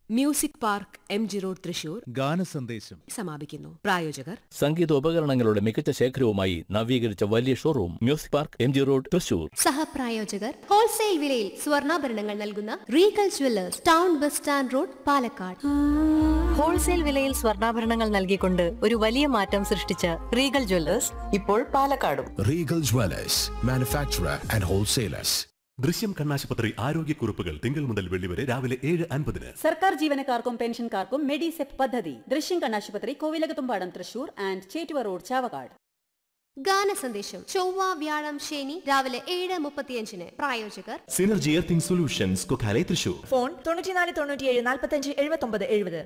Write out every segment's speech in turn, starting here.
Music Park M G road Thrissur ഗാനസന്ദേശം സമാപിക്കുന്നു പ്രായോജകർ സംഗീതോപകരണങ്ങളുടെ മികച്ച ശേഖരവുമായി നവീകരിച്ച വലിയ showroom Music Park M G road Thrissur സഹപ്രായോജകർ ഹോൾസെയിൽ വിലയിൽ സ്വർണ്ണാഭരണങ്ങൾ നൽകുന്ന Regal Jewellers town bus stand road Palakkad wholesale വിലയിൽ സ്വർണ്ണാഭരണങ്ങൾ നൽകിക്കൊണ്ട് ഒരു വലിയ മാറ്റം സൃഷ്ടിച്ച റീഗൽ ജ്വല്ലേഴ്സ് ഇപ്പോൾ പാലക്കാടും Regal Dwellers, manufacturer and wholesalers. ദൃശ്യം കണ്ണാശുപത്രി ആരോഗ്യക്കുറിപ്പുകൾ തിങ്കൾ മുതൽ വെള്ളി വരെ രാവിലെ ഏഴ് അൻപതിന് സർക്കാർ ജീവനക്കാർക്കും പെൻഷൻകാർക്കും മെഡിസെപ് പദ്ധതി ദൃശ്യം കണ്ണാശുപത്രി കോവിലകത്തുംപാടം തൃശൂർ ആൻഡ് ചേറ്റുവ റോഡ് ചാവക്കാട് ഗാന സന്ദേശം ചൊവ്വ വ്യാഴം ശനി രാവിലെ ഏഴ് മുപ്പത്തിയഞ്ചിന് പ്രായോജകർ Synergy earthing solutions Kokkale Thrissur phone തൊണ്ണൂറ്റിനാല് തൊണ്ണൂറ്റിയേഴ് നാൽപ്പത്തഞ്ച് എഴുപത്തൊമ്പത് എഴുപത്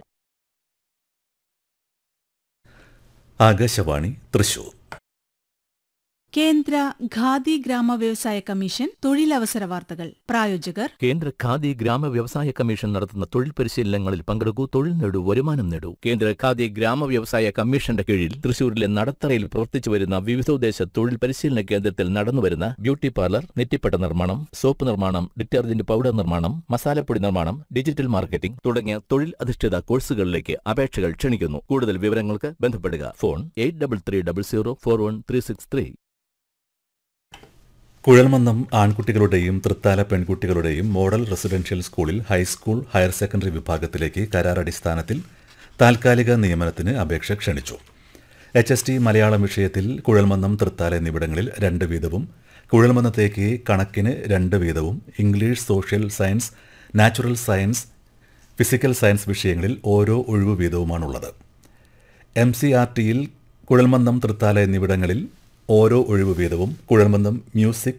ആകാശവാണി തൃശൂർ കേന്ദ്ര ഖാദി ഗ്രാമ വ്യവസായ കമ്മീഷൻ തൊഴിലവസര വാർത്തകൾ പ്രായോജകർ കേന്ദ്ര ഖാദി ഗ്രാമ വ്യവസായ കമ്മീഷൻ നടത്തുന്ന തൊഴിൽ പരിശീലനങ്ങളിൽ പങ്കെടുക്കൂ തൊഴിൽ നേടൂ വരുമാനം നേടൂ കേന്ദ്ര ഖാദി ഗ്രാമ വ്യവസായ കമ്മീഷന്റെ കീഴിൽ തൃശൂരിലെ നടത്തറയിൽ പ്രവർത്തിച്ചു വരുന്ന വിവിധോദ്ദേശ തൊഴിൽ പരിശീലന കേന്ദ്രത്തിൽ നടന്നുവരുന്ന ബ്യൂട്ടി പാർലർ നെറ്റിപ്പട്ട നിർമ്മാണം സോപ്പ് നിർമ്മാണം ഡിറ്റർജന്റ് പൗഡർ നിർമ്മാണം മസാലപ്പൊടി നിർമ്മാണം ഡിജിറ്റൽ മാർക്കറ്റിംഗ് തുടങ്ങിയ തൊഴിൽ അധിഷ്ഠിത കോഴ്സുകളിലേക്ക് അപേക്ഷകൾ ക്ഷണിക്കുന്നു കൂടുതൽ വിവരങ്ങൾക്ക് ബന്ധപ്പെടുക phone eight double three double zero four one three six three Kuzhalmannam ആൺകുട്ടികളുടെയും തൃത്താല പെൺകുട്ടികളുടെയും മോഡൽ റെസിഡൻഷ്യൽ സ്കൂളിൽ ഹൈസ്കൂൾ ഹയർ സെക്കൻഡറി വിഭാഗത്തിലേക്ക് കരാർ അടിസ്ഥാനത്തിൽ താൽക്കാലിക നിയമനത്തിന് അപേക്ഷ ക്ഷണിച്ചു എച്ച് എസ് ടി മലയാളം വിഷയത്തിൽ കുഴൽമന്നം തൃത്താല എന്നിവിടങ്ങളിൽ രണ്ട് വീതവും കുഴൽമന്നത്തേക്ക് കണക്കിന് രണ്ട് വീതവും English social science natural science physical science വിഷയങ്ങളിൽ ഓരോ ഒഴിവു വീതവുമാണുള്ളത് എം സി ആർ ടിയിൽ കുഴൽമന്നം തൃത്താല എന്നിവിടങ്ങളിൽ ഓരോ ഒഴിവു വീതവും Kuzhalmannam music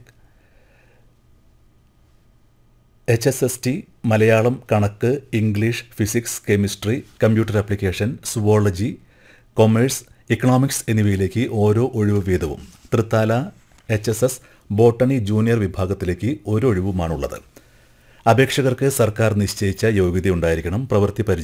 H S S T Malayalam കണക്ക് English physics chemistry computer application zoology commerce economics എന്നിവയിലേക്ക് ഓരോ ഒഴിവു വീതവും Thrithala H S S botany junior വിഭാഗത്തിലേക്ക് ഒരു ഒഴിവുമാണുള്ളത് അപേക്ഷകർക്ക് സർക്കാർ നിശ്ചയിച്ച യോഗ്യതയുണ്ടായിരിക്കണം പ്രവൃത്തി പരിചയം